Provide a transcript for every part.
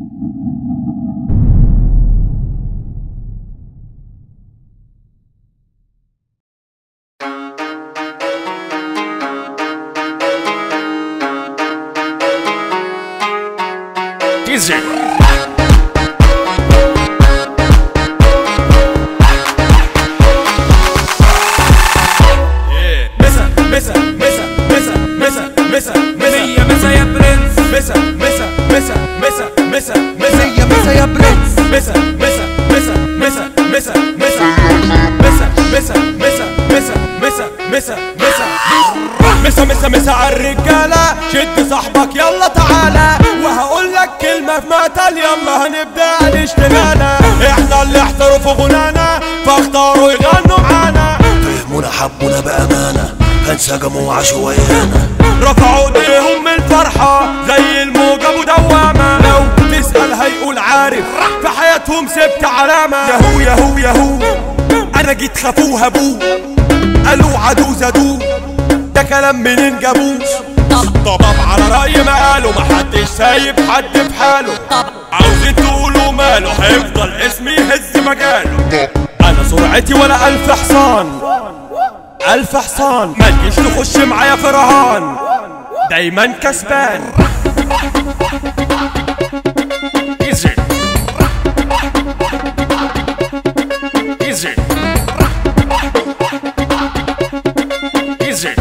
Easy. مسا مسا مسا مسا مسا مسا مية مسا يا برنس مسا مسا مسا مسا مسا مسا يا مسا يا برنس مسا مسا مسا مسا مسا مسا مسا مسا مسا مسا مسا مسا مسا مسا مسا مسا عالرجالة شد صاحبك يلا تعالى وهقول لك كلمة في مقتل يلا هنبدأ الاشتغالة احنا اللي احتروا في غنانا فاختاروا يغنوا معانا فهمونا حبونا بأمانة هنسجموا عشوائيانا رفعوا ايديهم من الفرحة زي الموجة مدومة لو تسأل هيقول عارف في حياتهم سبت علامة يهو يهو يهو انا جيت خافوه هبوه قالوا عدو زادوه ده كلام منين جابوه طباب على رأي ما قالوا محدش سايب حد في حاله عاوزين تقولوا ماله هيفضل اسمي يهز مجاله انا سرعتي ولا الف حصان ألف حصان ما تجيش تخش معايا في رهان دايما كسبان Easy. Easy. Easy.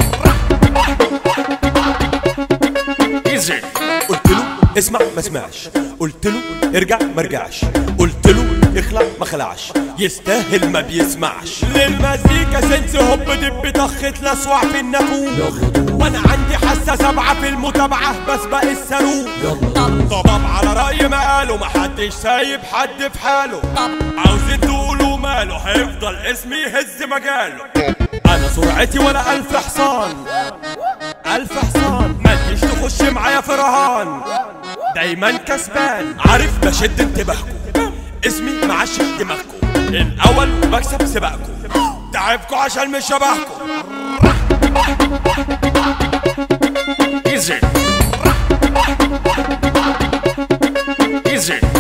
Easy. قلت له اسمع ما سمعش قلت له ارجع ما رجعش قلت له اخلع ما خلعش يستاهل ما بيسمعش للمزيكا سنس هوب دب طخت لسوع في النافوخ وانا عندي حاسه سبعه في المتابعه بسبق الصاروخ طباب على رأي ما قالوا محدش سايب حد في حاله عاوزين تقولوا ماله هيفضل اسمي يهز مجاله انا سرعتي ولا الف حصان ألف حصان ما تجيش تخش معايا في رهان دايما كسبان عارف بشد انتباهكم اسمي معشق دماغكم الأول بكسب سباقكم تعبكوا عشان مش شبهكم Easy. Easy.